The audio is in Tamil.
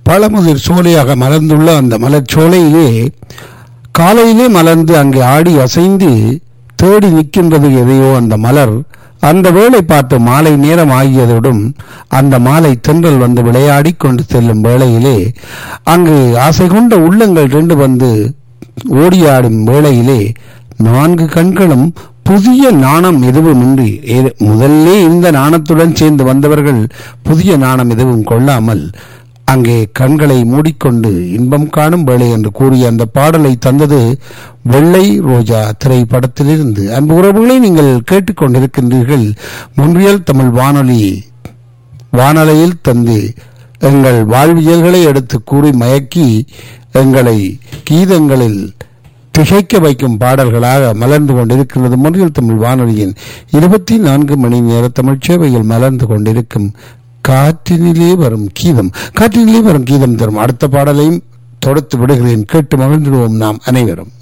பழமுதிர் சோலையாக மலர்ந்துள்ள அந்த மலர்ச்சோலையிலே காலையிலே மலர்ந்து அங்கே ஆடி அசைந்து தேடி நிற்கின்றது எதையோ அந்த மலர் அந்த வேளை பார்த்து மாலை நேரம் ஆகியதுடன் அந்த மாலை தென்றல் வந்து விளையாடி கொண்டு செல்லும் வேளையிலே அங்கு ஆசை கொண்ட உள்ளங்கள் ரெண்டு வந்து ஓடியாடும் வேளையிலே நான்கு கண்களும் புதிய நாணம் எதுவுமின்றி ஏ- முதல்லே இந்த நாணத்துடன் சேர்ந்து வந்தவர்கள் புதிய நாணம் எதுவும் கொள்ளாமல் அங்கே கண்களை மூடிக்கொண்டு இன்பம் காணும் வேளை என்று கூறிய அந்த பாடலை தந்தது வெள்ளை ரோஜா திரைப்படத்திலிருந்து அன்பு உறவுகளை நீங்கள் கேட்டுக்கொண்டிருக்கின்றீர்கள் முன்றியல் தமிழ் வானொலி வானலையில் தந்து எங்கள் வாழ்வியல்களை எடுத்து கூறி மயக்கி எங்களை கீதங்களில் திகைக்க வைக்கும் பாடல்களாக மலர்ந்து கொண்டிருக்கிறது முன்றியல் தமிழ் வானொலியின் இருபத்தி நான்கு மணி நேர தமிழ் சேவையில் மலர்ந்து கொண்டிருக்கும் காற்றினிலே வரும் கீதம் காற்றினிலே வரும் கீதம் தரும் அடுத்த பாடலையும் தொடுத்து விடுகிறேன் கேட்டு மகிழ்ந்துடுவோம் நாம் அனைவரும்